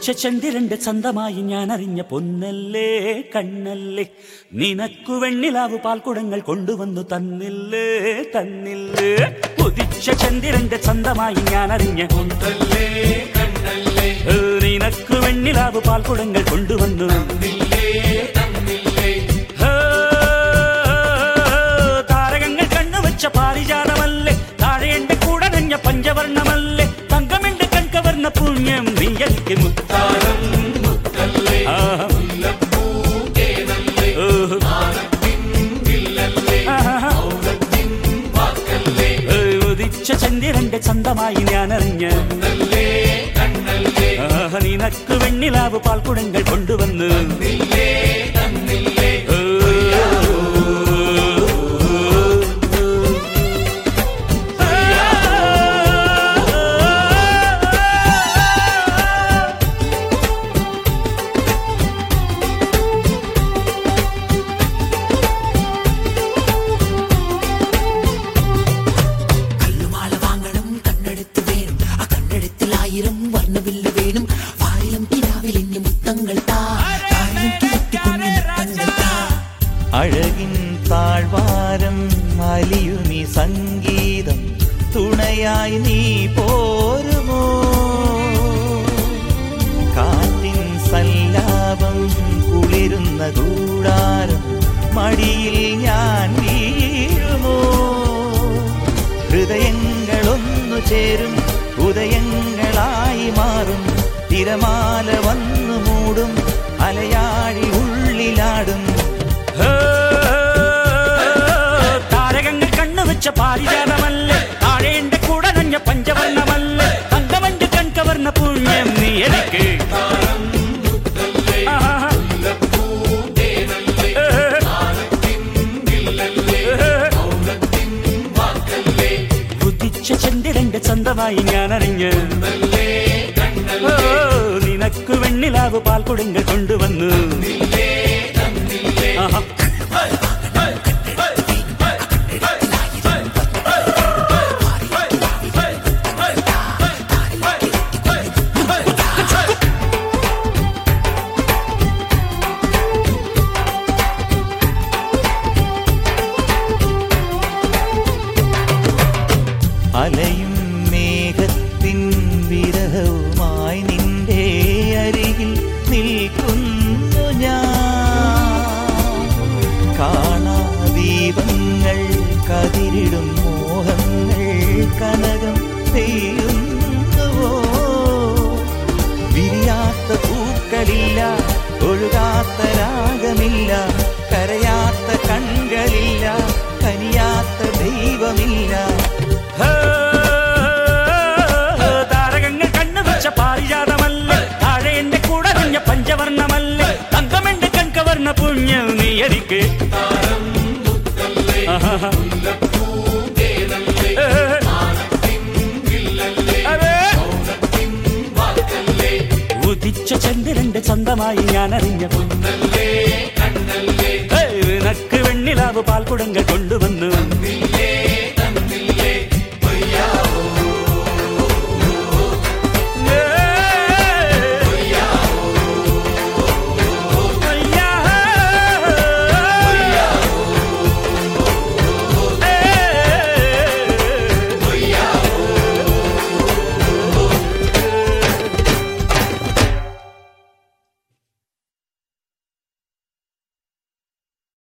ഉദിച്ച ചന്ദ്രന്റെ ചന്തമായി ഞാൻ അറിഞ്ഞ പൊന്നല്ലേ കണ്ണല്ലേ നിനക്കു വെണ്ണിലാവ് പാൽക്കുടങ്ങൾ കൊണ്ടുവന്നു തന്നില്ലേ തന്നില്ലേ ഉദിച്ച ചന്ദ്രന്റെ ചന്തമായി ഞാൻ അറിഞ്ഞ മുത്തല്ലേ കണ്ണല്ലേ ഏ, നിനക്ക് വെണ്ണിലാവ് പാൽക്കുടങ്ങൾ കൊണ്ടുവന്നു തന്നില്ലേ തന്നില്ലേ ഏ, താരകങ്ങൾ കണ്ണുവച്ച പാരിജാതമല്ലേ താഴെ എന്റെ കൂടെ നഞ്ഞ പഞ്ചവർണ്ണമല്ലേ തങ്കമെന്റെ കൺകവർണ്ണ പുണ്യം നീ എനിക്ക് മുത്ത താരം മുത്തല്ലേ ആഹാ. മുല്ലപ്പൂ തേനല്ലേ ഓഹോ. മാനത്തിൻ വില്ലല്ലേ ആഹാ. മൗനത്തിൻ വാക്കല്ലേ ഏ, ഉദിച്ച ചന്ദ്രന്റെ ചന്തമായി ഞാൻ അറിഞ്ഞ മുത്തല്ലേ കണ്ണല്ലേ നിനക്ക് വെണ്ണിലാവ് പാൽക്കുടങ്ങൾ കൊണ്ടുവന്ന് തന്നില്ലേ തന്നില്ലേ ഏ, കല്ലുമാല വാങ്ങണം കണ്ണെടുത്ത് വേണം ആ കണ്ണെടുത്തിൽ ആയിരം വർണ്ണവില്ല് വേണം വാരിലും കിനാവിൽ ഇനി മുത്തങ്ങൾ താ താഴിലും കിഴത്തിക്കൊണ്ടു മുത്തങ്ങൾ താ അഴകിൻ താഴ്വാരം അലിയുനി സംഗീതം തുണയായി നീ പോരുമോ കാറ്റിൻ സല്ലാപം കുളിരുന്ന കൂടാരം മടിയിൽ ഞാൻ വീഴുമോ ഹൃദയങ്ങളൊന്നു ചേരും ഉദയങ്ങളായി മാറും തിരമാല വന്നു മൂടും അലയാഴി ഉള്ളിലാടും ഏ, താരകങ്ങൾ കണ്ണുവെച്ച പാരിജാതമല്ലേ താഴെ എന്റെ കൂടെ നഞ്ഞ പഞ്ചവർണ്ണമല്ലേ തങ്കമന്റെ കൺകവർണ്ണ പുണ്യം നീ എനിക്ക് താരം മുത്തല്ലേ ആഹാ. മുല്ലപ്പൂ തേനല്ലേ ഏ, മാനത്തിൻ വില്ലല്ലേ ഏ, മൗനത്തിൻ വാക്കല്ലേ ഉദിച്ച ചന്ദ്രന്റെ ചന്തമായി ഞാൻ അറിഞ്ഞ് മുത്തല്ലേ കണ്ണല്ലേ ഓ, നിനക്ക് വെണ്ണിലാവ് പാൽക്കുടങ്ങൾ കൊണ്ടുവന്നു തന്നില്ലേ തന്നില്ലേ ആഹാ. അലയും മേഘത്തിൻ വിരഹവുമായി നിന്റെ അരികിൽ നിൽക്കുന്നു ഞാൻ കാണാ ദീപങ്ങൾ കതിരിടും മോഹങ്ങൾ കനകം പെയ്യുന്നുവോ വിരിയാത്ത പൂക്കളില്ല ഒഴുകാത്ത രാഗമില്ല കരയാത്ത കൺകളില്ല കനിയാത്ത ദൈവമില്ല ഏ, താരകങ്ങൾ കണ്ണുവെച്ച പാരിജാതമല്ലേ താഴെ എന്റെ കൂടെ നഞ്ഞ പഞ്ചവർണ്ണമല്ലേ തങ്കമെന്റെ കൺകവർണ്ണ പുണ്യം നീ എനിക്ക് താരം മുത്തല്ലേ ആഹാ. മുല്ലപ്പൂ തേനല്ലേ ഏ, മാനത്തിൻ വില്ലല്ലേ അതെ. മൗനത്തിൻ വാക്കല്ലേ ഉദിച്ച ചന്ദ്രന്റെ ചന്തമായി ഞാൻ അറിഞ്ഞ മുത്തല്ലേ കണ്ണല്ലേ നിനക്ക് വെണ്ണിലാവ് പാൽക്കുടങ്ങൾ കൊണ്ട്